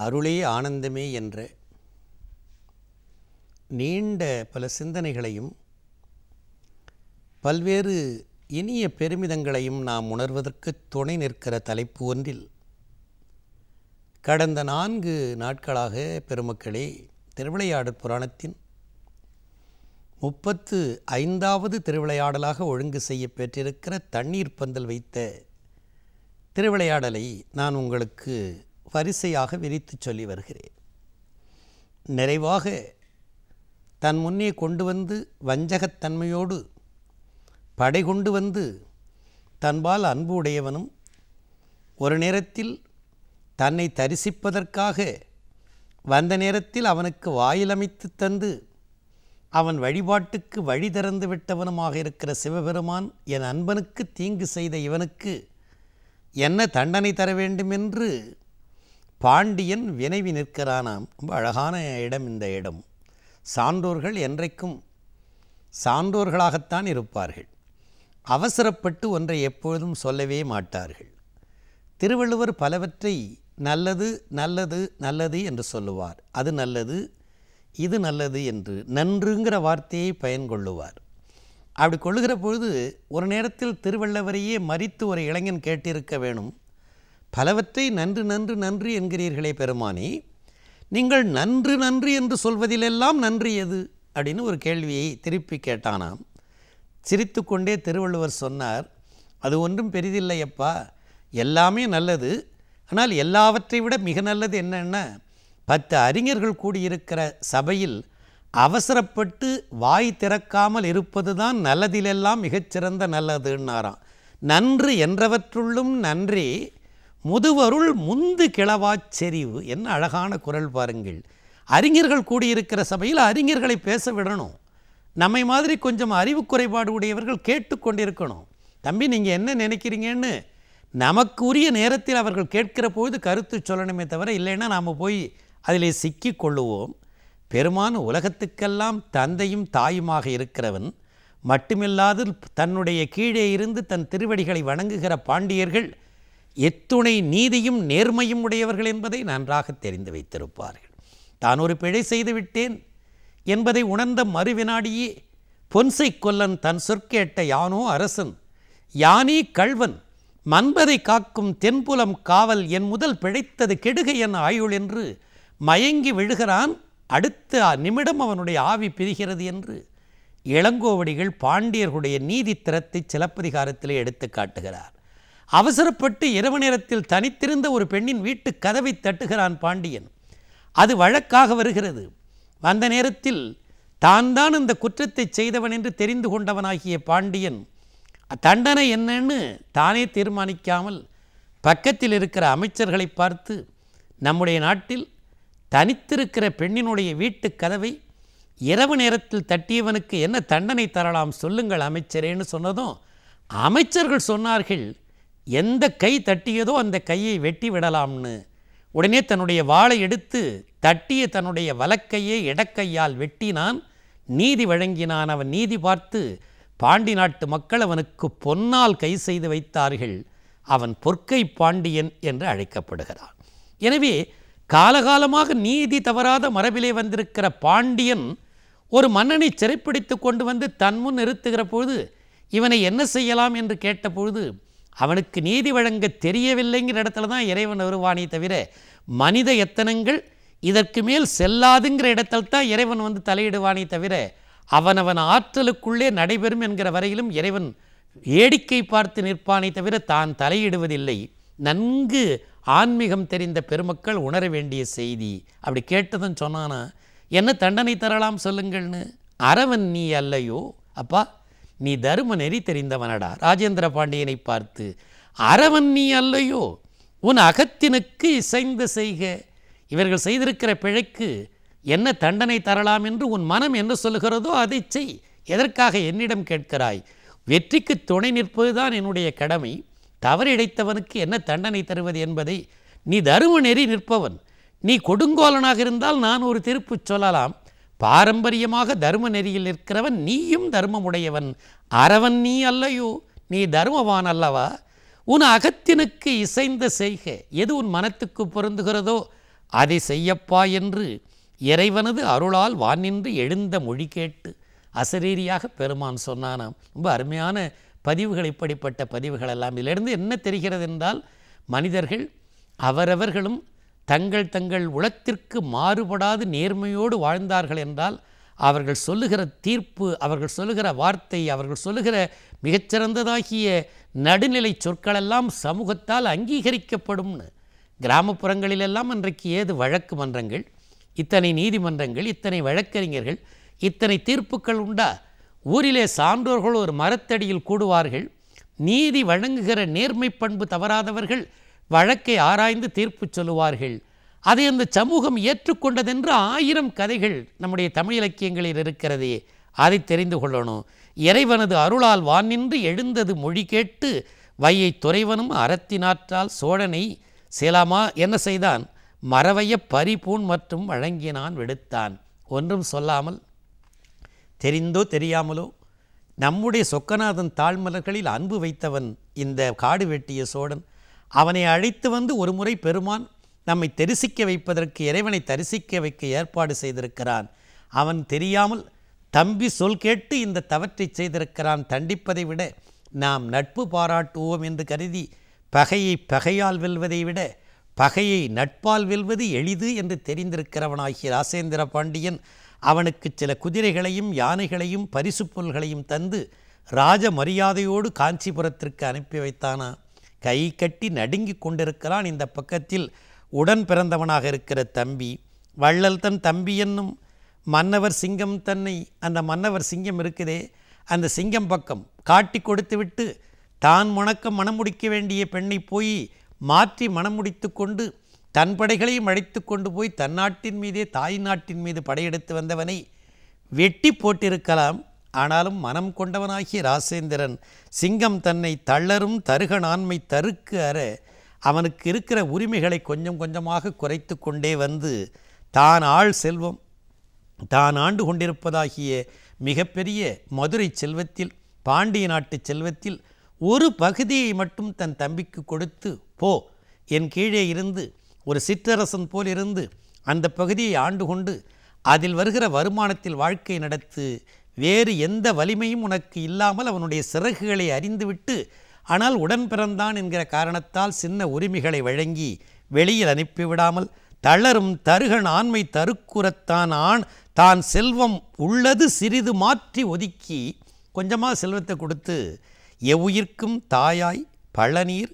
அருளே ஆனந்தமே என்ற நீண்ட பல சிந்தனைகளையும் பல்வேறு இனிய பெருமிதங்களையும் நாம் உணர்வதற்கு துணை நிற்கிற தலைப்பு ஒன்றில் கடந்த நான்கு நாட்களாக பெருமக்களே திருவிளையாடற் புராணத்தின் முப்பத்து ஐந்தாவது திருவிளையாடலாக ஒழுங்கு செய்ய பெற்றிருக்கிற தண்ணீர் பந்தல் வைத்த திருவிளையாடலை நான் உங்களுக்கு வரிசையாக விரித்து சொல்லி வருகிறேன் நிறைவாக தன் முன்னே கொண்டு வந்து வஞ்சகத்தன்மையோடு படை கொண்டு வந்து தன்பால் அன்பு உடையவனும் ஒரு நேரத்தில் தன்னை தரிசிப்பதற்காக வந்த நேரத்தில் அவனுக்கு வாயிலமைத்து தந்து அவன் வழிபாட்டுக்கு வழி திறந்து விட்டவனுமாக இருக்கிற சிவபெருமான் என் அன்பனுக்கு தீங்கு செய்த இவனுக்கு என்ன தண்டனை தர வேண்டும் என்று பாண்டியன் வினைவி நிற்கிறானாம் ரொம்ப அழகான இடம் இந்த இடம் சான்றோர்கள் என்றைக்கும் சான்றோர்களாகத்தான் இருப்பார்கள் அவசரப்பட்டு ஒன்றை எப்பொழுதும் சொல்லவே மாட்டார்கள் திருவள்ளுவர் பலவற்றை நல்லது நல்லது நல்லது என்று சொல்லுவார் அது நல்லது இது நல்லது என்று நன்றுங்கிற வார்த்தையை பயன்கொள்ளுவார் அப்படி கொள்ளுகிற பொழுது ஒரு நேரத்தில் திருவள்ளுவரையே மறித்து ஒரு இளைஞன் கேட்டிருக்க வேணும் பலவற்றை நன்று நன்று நன்று என்கிறீர்களே பெருமானே நீங்கள் நன்று நன்று என்று சொல்வதிலெல்லாம் நன்று எது அப்படின்னு ஒரு கேள்வியை திருப்பி கேட்டானாம் சிரித்துக்கொண்டே திருவள்ளுவர் சொன்னார் அது ஒன்றும் பெரிதில்லையப்பா எல்லாமே நல்லது ஆனால் எல்லாவற்றை விட மிக நல்லது என்னன்னா பத்து அறிஞர்கள் கூடியிருக்கிற சபையில் அவசரப்பட்டு வாய் திறக்காமல் இருப்பது தான் நல்லதிலெல்லாம் மிகச்சிறந்த நல்லதுன்னாராம் நன்று என்றவற்றுள்ளும் நன்றே முதுவருள் முந்து கிளவாச் செறிவு என்ன அழகான குரல் பாருங்கள் அறிஞர்கள் கூடியிருக்கிற சபையில் அறிஞர்களை பேச விடணும் நம்மை மாதிரி கொஞ்சம் அறிவு குறைபாடு உடையவர்கள் கேட்டுக்கொண்டிருக்கணும் தம்பி நீங்கள் என்ன நினைக்கிறீங்கன்னு நமக்கு உரிய நேரத்தில் அவர்கள் கேட்கிற பொழுது கருத்து சொல்லணுமே தவிர இல்லைன்னா நாம் போய் அதிலே சிக்கி கொள்ளுவோம் பெருமான் உலகத்துக்கெல்லாம் தந்தையும் தாயுமாக இருக்கிறவன் மட்டுமில்லாது தன்னுடைய கீழே இருந்து தன் திருவடிகளை வணங்குகிற பாண்டியர்கள் எத்துணை நீதியும் நேர்மையும் உடையவர்கள் என்பதை நன்றாக தெரிந்து வைத்திருப்பார்கள் தான் ஒரு பிழை செய்து விட்டேன் என்பதை உணர்ந்த மறுவினாடியே பொன்சை கொல்லன் தன் சொற்கேட்ட யானோ அரசன் யானே கள்வன் மன்பதை காக்கும் தென்புலம் காவல் என் முதல் பிழைத்தது கெடுக என் ஆயுள் என்று மயங்கி விழுகிறான் அடுத்த நிமிடம் அவனுடைய ஆவி பிரிகிறது என்று இளங்கோவடிகள் பாண்டியர்களுடைய நீதி திறத்தை சிலப்பதிகாரத்திலே எடுத்து காட்டுகிறார் அவசரப்பட்டு இரவு நேரத்தில் தனித்திருந்த ஒரு பெண்ணின் வீட்டு கதவை தட்டுகிறான் பாண்டியன் அது வழக்காக வருகிறது வந்த நேரத்தில் தான் தான் இந்த குற்றத்தை செய்தவன் என்று தெரிந்து கொண்டவனாகிய பாண்டியன் தண்டனை என்னன்னு தானே தீர்மானிக்காமல் பக்கத்தில் இருக்கிற அமைச்சர்களை பார்த்து நம்முடைய நாட்டில் தனித்திருக்கிற பெண்ணினுடைய வீட்டு கதவை இரவு நேரத்தில் தட்டியவனுக்கு என்ன தண்டனை தரலாம் சொல்லுங்கள் அமைச்சரேன்னு சொன்னதும் அமைச்சர்கள் சொன்னார்கள் எந்த கை தட்டியதோ அந்த கையை வெட்டி விடலாம்னு உடனே தன்னுடைய வாளை எடுத்து தட்டிய தன்னுடைய வலக்கையை இடக்கையால் வெட்டினான் நீதி வழங்கினான் அவன் நீதி பார்த்து பாண்டி நாட்டு மக்கள் அவனுக்கு பொன்னால் கை செய்து வைத்தார்கள் அவன் பொற்கை பாண்டியன் என்று அழைக்கப்படுகிறான் எனவே காலகாலமாக நீதி தவறாத மரபிலே வந்திருக்கிற பாண்டியன் ஒரு மன்னனை சிறைப்பிடித்து கொண்டு வந்து தன் முன் நிறுத்துகிற பொழுது இவனை என்ன செய்யலாம் என்று கேட்டபொழுது அவனுக்கு நீதி வழங்க தெரியவில்லைங்கிற இடத்துல தான் இறைவன் வருவானே தவிர மனித எத்தனங்கள் இதற்கு மேல் செல்லாதுங்கிற இடத்தில் தான் இறைவன் வந்து தலையிடுவானே தவிர அவனவன் ஆற்றலுக்குள்ளே நடைபெறும் என்கிற வரையிலும் இறைவன் வேடிக்கை பார்த்து நிற்பானே தவிர தான் தலையிடுவதில்லை நன்கு ஆன்மீகம் தெரிந்த பெருமக்கள் உணர வேண்டிய செய்தி அப்படி கேட்டதும் சொன்னானா என்ன தண்டனை தரலாம் சொல்லுங்கள்னு அரவன் நீ அல்லையோ அப்பா நீ தரும நெறி தெரிந்தவனடா ராஜேந்திர பாண்டியனை பார்த்து அரவன் நீ அல்லையோ உன் அகத்தினுக்கு இசைந்து செய்க இவர்கள் செய்திருக்கிற பிழைக்கு என்ன தண்டனை தரலாம் என்று உன் மனம் என்ன சொல்லுகிறதோ அதை செய் எதற்காக என்னிடம் கேட்கிறாய் வெற்றிக்கு துணை நிற்பதுதான் என்னுடைய கடமை தவறிழைத்தவனுக்கு என்ன தண்டனை தருவது என்பதை நீ தரும நெறி நிற்பவன் நீ கொடுங்கோலனாக இருந்தால் நான் ஒரு திருப்பு சொல்லலாம் பாரம்பரியமாக தர்ம நெறியில் இருக்கிறவன் நீயும் தர்மமுடையவன் அறவன் நீ அல்லையோ நீ தர்மவான் அல்லவா உன் அகத்தினுக்கு இசைந்த செய்க எது உன் மனத்துக்கு பொருந்துகிறதோ அதை செய்யப்பா என்று இறைவனது அருளால் வானின்று எழுந்த மொழி கேட்டு அசரீரியாக பெருமான் சொன்னானாம் ரொம்ப அருமையான பதிவுகள் இப்படிப்பட்ட பதிவுகள் எல்லாம் இதிலிருந்து என்ன தெரிகிறது என்றால் மனிதர்கள் அவரவர்களும் தங்கள் தங்கள் உளத்திற்கு மாறுபடாது நேர்மையோடு வாழ்ந்தார்கள் என்றால் அவர்கள் சொல்லுகிற தீர்ப்பு அவர்கள் சொல்லுகிற வார்த்தை அவர்கள் சொல்லுகிற மிகச்சிறந்ததாகிய நடுநிலை சொற்களெல்லாம் சமூகத்தால் அங்கீகரிக்கப்படும்னு கிராமப்புறங்களிலெல்லாம் அன்றைக்கு ஏது வழக்கு மன்றங்கள் இத்தனை நீதிமன்றங்கள் இத்தனை வழக்கறிஞர்கள் இத்தனை தீர்ப்புகள் உண்டா ஊரிலே சான்றோர்கள் ஒரு மரத்தடியில் கூடுவார்கள் நீதி வழங்குகிற நேர்மை பண்பு தவறாதவர்கள் வழக்கை ஆராய்ந்து தீர்ப்பு சொல்லுவார்கள் அதை அந்த சமூகம் ஏற்றுக்கொண்டதென்று ஆயிரம் கதைகள் நம்முடைய தமிழ் இலக்கியங்களில் இருக்கிறதே அதை தெரிந்து கொள்ளணும் இறைவனது அருளால் வானின்று எழுந்தது மொழி கேட்டு வையை துறைவனும் அறத்தினாற்றால் சோழனை சேலாமா என்ன செய்தான் மறவைய பரிபூன் மற்றும் வழங்கினான் விடுத்தான் ஒன்றும் சொல்லாமல் தெரிந்தோ தெரியாமலோ நம்முடைய சொக்கநாதன் தாழ்மலர்களில் அன்பு வைத்தவன் இந்த காடு வெட்டிய சோழன் அவனை அழைத்து வந்து ஒரு முறை பெருமான் நம்மை தரிசிக்க வைப்பதற்கு இறைவனை தரிசிக்க வைக்க ஏற்பாடு செய்திருக்கிறான் அவன் தெரியாமல் தம்பி சொல் கேட்டு இந்த தவற்றை செய்திருக்கிறான் தண்டிப்பதை விட நாம் நட்பு பாராட்டுவோம் என்று கருதி பகையை பகையால் வெல்வதை விட பகையை நட்பால் வெல்வது எளிது என்று தெரிந்திருக்கிறவனாகிய ராசேந்திர பாண்டியன் அவனுக்கு சில குதிரைகளையும் யானைகளையும் பரிசு பொருள்களையும் தந்து ராஜ மரியாதையோடு காஞ்சிபுரத்திற்கு அனுப்பி வைத்தானா கை கட்டி நடுங்கிக் கொண்டிருக்கிறான் இந்த பக்கத்தில் உடன் பிறந்தவனாக இருக்கிற தம்பி வள்ளல் தன் தம்பி என்னும் மன்னவர் சிங்கம் தன்னை அந்த மன்னவர் சிங்கம் இருக்குதே அந்த சிங்கம் பக்கம் காட்டி கொடுத்துவிட்டு தான் முணக்க மணமுடிக்க வேண்டிய பெண்ணை போய் மாற்றி மணமுடித்து கொண்டு தன் படைகளையும் அழைத்து கொண்டு போய் தன் நாட்டின் மீதே தாய் நாட்டின் மீது படையெடுத்து வந்தவனை வெட்டி போட்டிருக்கலாம் ஆனாலும் மனம் கொண்டவனாகிய ராசேந்திரன் சிங்கம் தன்னை தள்ளரும் தருக நான்மை தருக்கு அற அவனுக்கு இருக்கிற உரிமைகளை கொஞ்சம் கொஞ்சமாக குறைத்து கொண்டே வந்து தான் ஆள் செல்வம் தான் ஆண்டு கொண்டிருப்பதாகிய மிகப்பெரிய மதுரை செல்வத்தில் பாண்டிய நாட்டு செல்வத்தில் ஒரு பகுதியை மட்டும் தன் தம்பிக்கு கொடுத்து போ என் கீழே இருந்து ஒரு சிற்றரசன் போல் இருந்து அந்த பகுதியை ஆண்டு கொண்டு அதில் வருகிற வருமானத்தில் வாழ்க்கை நடத்து வேறு எந்த வலிமையும் உனக்கு இல்லாமல் அவனுடைய சிறகுகளை அறிந்துவிட்டு ஆனால் உடன் பிறந்தான் என்கிற காரணத்தால் சின்ன உரிமைகளை வழங்கி வெளியில் அனுப்பிவிடாமல் தளரும் தருகன் ஆண்மை தருக்குறத்தான் ஆண் தான் செல்வம் உள்ளது சிறிது மாற்றி ஒதுக்கி கொஞ்சமாக செல்வத்தை கொடுத்து எவ்வுயிர்க்கும் தாயாய் பழநீர்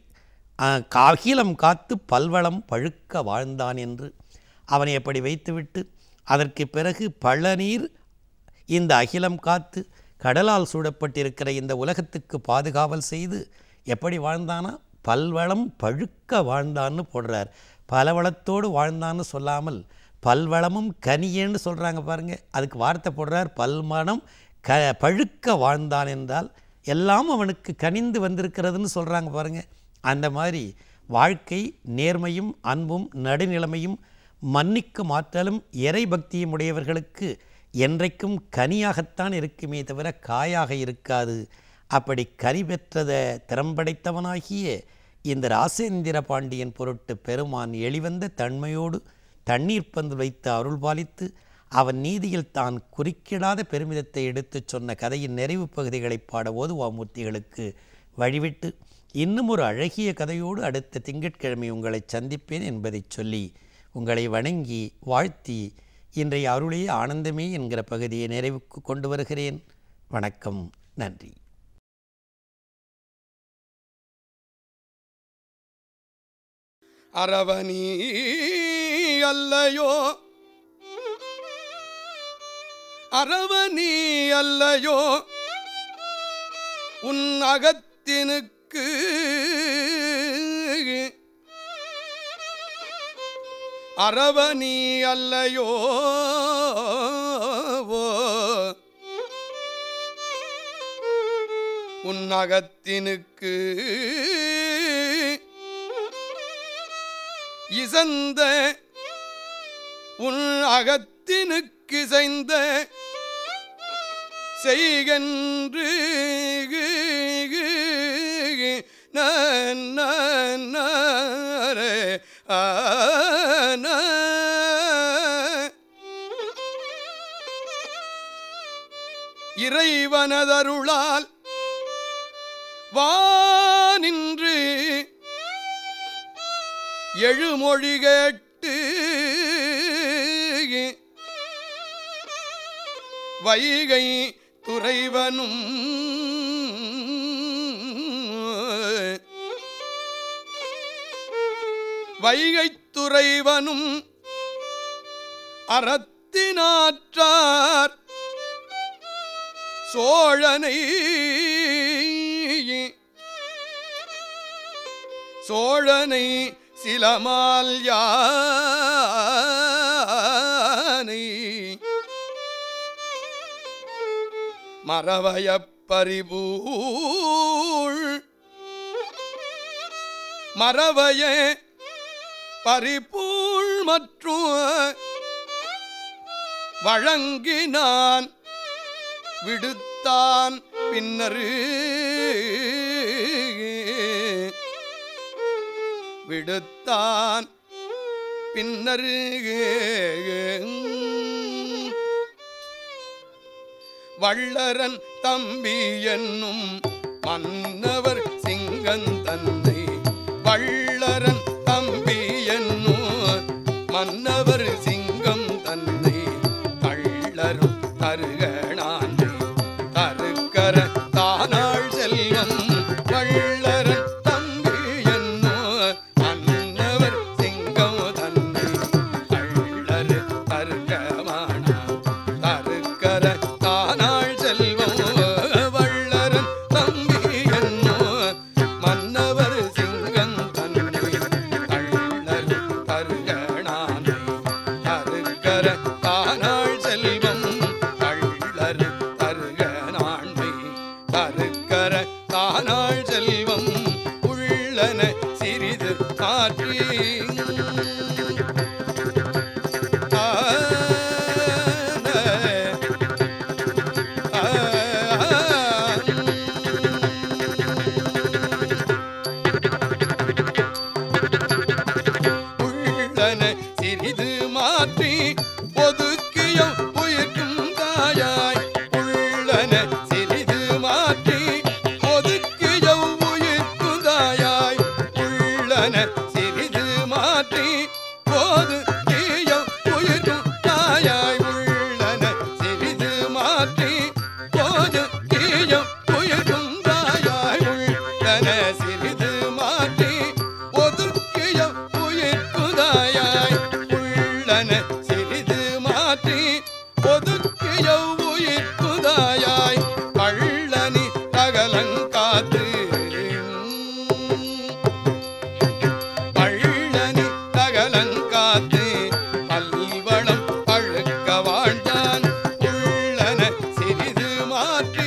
அகிலம் காத்து பல்வளம் பழுக்க வாழ்ந்தான் என்று அவனை அப்படி வைத்துவிட்டு அதற்கு பிறகு பழநீர் இந்த அகிலம் காத்து கடலால் சூடப்பட்டிருக்கிற இந்த உலகத்துக்கு பாதுகாவல் செய்து எப்படி வாழ்ந்தானா பல்வளம் பழுக்க வாழ்ந்தான்னு போடுறார் பலவளத்தோடு வாழ்ந்தான்னு சொல்லாமல் பல்வளமும் கனியேன்னு சொல்கிறாங்க பாருங்க அதுக்கு வார்த்தை போடுறார் பல்மணம் க பழுக்க வாழ்ந்தான் என்றால் எல்லாம் அவனுக்கு கனிந்து வந்திருக்கிறதுன்னு சொல்கிறாங்க பாருங்க அந்த மாதிரி வாழ்க்கை நேர்மையும் அன்பும் நடுநிலைமையும் மன்னிக்கும் ஆற்றலும் இறை பக்தியும் உடையவர்களுக்கு என்றைக்கும் கனியாகத்தான் இருக்குமே தவிர காயாக இருக்காது அப்படி கனி பெற்றத திறம்படைத்தவனாகிய இந்த ராசேந்திர பாண்டியன் பொருட்டு பெருமான் எளிவந்த தன்மையோடு தண்ணீர் பந்து வைத்து அருள் பாலித்து அவன் நீதியில் தான் குறுக்கிடாத பெருமிதத்தை எடுத்துச் சொன்ன கதையின் நிறைவு பகுதிகளை பாட ஓதுவாமூர்த்திகளுக்கு வழிவிட்டு இன்னும் ஒரு அழகிய கதையோடு அடுத்த திங்கட்கிழமை உங்களை சந்திப்பேன் என்பதைச் சொல்லி உங்களை வணங்கி வாழ்த்தி இன்றைய அருளே ஆனந்தமே என்கிற பகுதியை நிறைவுக்கு கொண்டு வருகிறேன் வணக்கம் நன்றி அரவணி அல்லையோ அரவணி அல்லையோ உன் அகத்தினுக்கு அரவணி அல்லையோ உன் அகத்தினுக்கு இசந்த உன் அகத்தினுக்கு இசைந்த செய்கன்று ந- ந- ந- ரே, ஆ, ந- இறைவனதருளால் வானின்று எழுமொழி கேட்டு வைகை துறைவனும் வைகைத் துறைவனும் அறத்தினாற்றார் சோழனை சோழனை சிலமால் யானை மறவயப் பரிபூள் மறவய பரிபூள் மற்றும் வழங்கினான் விடுத்தான் பின்னரு விடுத்தான் பின்னரு வள்ளரன் தம்பி என்னும் மன்னவர் சிங்கன் தன்னை வள்ளரன் தம்பி என்னும் மன்னவர் சிங்கம் தன்னை கள்ளரும் தருகணான்மை தருக்கர தானாள் செல்வம் வள்ளரன் தம்பி என்னும் மன்னவர் சிங்கம் தன்னை கள்ளரு தருக்கமானா தருக்கர தானாள் செல்வம் வள்ளரன் தம்பி என்னோ மன்னவர் சிங்கம் தன்னை கள்ளரு தருகணானை தருக்கர தானாள் செல்வம் கள்ளரு தருகணாண்மை தருக்கர தானாள் செல்வம் உள்ளன சிறிது மாற்றி உள்ளன சிறிது மாற்றி ஒதுக்கியம் உயிர்க்கும் தாயாய் உள்ளன சிறிது மாற்றி ஒதுக்கியம் உயிர்க்கும் தாயாய் உள்ளன சிறிது மாற்றி போது தீயம் உயிர்க்கும் தாயாய் உள்ளன சிறிது மாற்றி போது தீயம் உயிர்க்கும் தாயாய் உள்ளன சிறிது மாற்றி ஒதுக்கியம் உயிர்க்குதாயாய் உள்ளன சிறிது மாற்றி ஒதுக்கிய உயிர்க்குதாயாய் கள்ளனி தகலங்காத்து பள்ளனி தகலங்காத்து பல்வளம் பழுக்க வாழ்ந்தான் உள்ளன சிறிது மாற்றி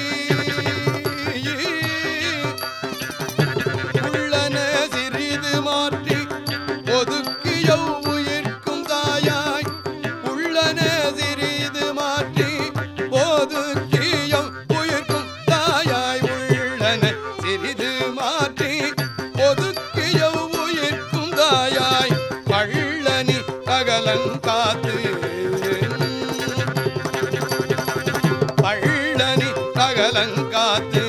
உள்ளன சிறிது மாற்றி ஒதுக்கிய உயிர்க்கும் தாயாய் உள்ளன சிறிது மாற்றி ஒதுக்கியம் உயிர்க்கும் தாயாய் உள்ளன சிறிது மாற்றி ஒதுக்கிய உயிர்க்கும் தாயாய் பள்ளனி பகலங்காத்து பள்ளனி பகலங்காத்து